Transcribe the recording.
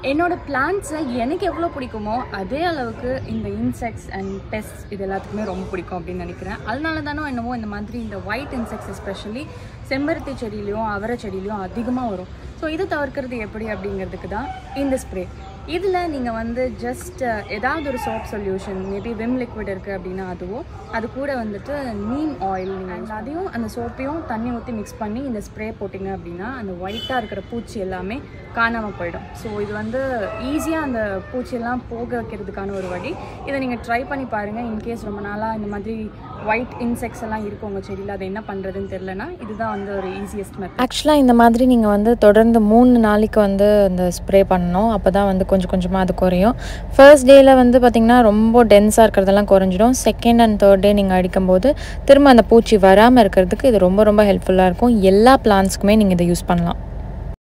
என்னோட பிளான்ட்ஸை எனக்கு எவ்வளோ பிடிக்குமோ அதே அளவுக்கு இந்த இன்செக்ட்ஸ் அண்ட் பெஸ்ட் இது எல்லாத்துக்குமே ரொம்ப பிடிக்கும் அப்படின்னு நினைக்கிறேன் அதனால தானோ என்னவோ இந்த மாதிரி இந்த ஒயிட் இன்செக்ட்ஸ் எஸ்பெஷலி செம்பருத்தி செடியிலையும் அவரை செடியிலையும் அதிகமாக வரும் ஸோ இது தவிர்க்கிறது எப்படி அப்படிங்கிறதுக்கு தான் இந்த ஸ்ப்ரே இதில் நீங்கள் வந்து ஜஸ்ட் ஏதாவது ஒரு soap solution maybe Vim liquid இருக்குது அப்படின்னா அதுவோ அது கூட வந்துட்டு நீம் ஆயில் நீங்கள் அதையும் அந்த சோப்பையும் தண்ணி ஊற்றி மிக்ஸ் பண்ணி இந்த ஸ்ப்ரே போட்டிங்க அப்படின்னா அந்த ஒயிட்டாக இருக்கிற பூச்சி எல்லாமே காணாமல் போயிடும் ஸோ இது வந்து ஈஸியாக அந்த பூச்சியெல்லாம் போக வைக்கிறதுக்கான ஒரு வழி இதை நீங்கள் ட்ரை பண்ணி பாருங்கள் இன்கேஸ் ரொம்ப நாளாக இந்த மாதிரி ஒயிட் இன்செக்ட்ஸ் எல்லாம் இருக்கும் உங்கள் செடியில் அதை என்ன பண்ணுறதுன்னு தெரிலனா இதுதான் வந்து ஒரு ஈஸியஸ்ட் மெத்தட் ஆக்சுவலாக இந்த மாதிரி நீங்கள் வந்து தொடர்ந்து மூணு நாளைக்கு வந்து இந்த ஸ்ப்ரே பண்ணணும் அப்போ தான் வந்து கொஞ்சம் கொஞ்சமாக அது குறையும் ஃபர்ஸ்ட் டேயில் வந்து பார்த்திங்கன்னா ரொம்ப டென்ஸாக இருக்கிறதெல்லாம் குறைஞ்சிடும் செகண்ட் அண்ட் தேர்ட் டே நீங்கள் அடிக்கும்போது திரும்ப அந்த பூச்சி வராமல் இருக்கிறதுக்கு இது ரொம்ப ரொம்ப ஹெல்ப்ஃபுல்லாக இருக்கும் எல்லா பிளான்ஸ்க்குமே நீங்கள் இதை யூஸ் பண்ணலாம்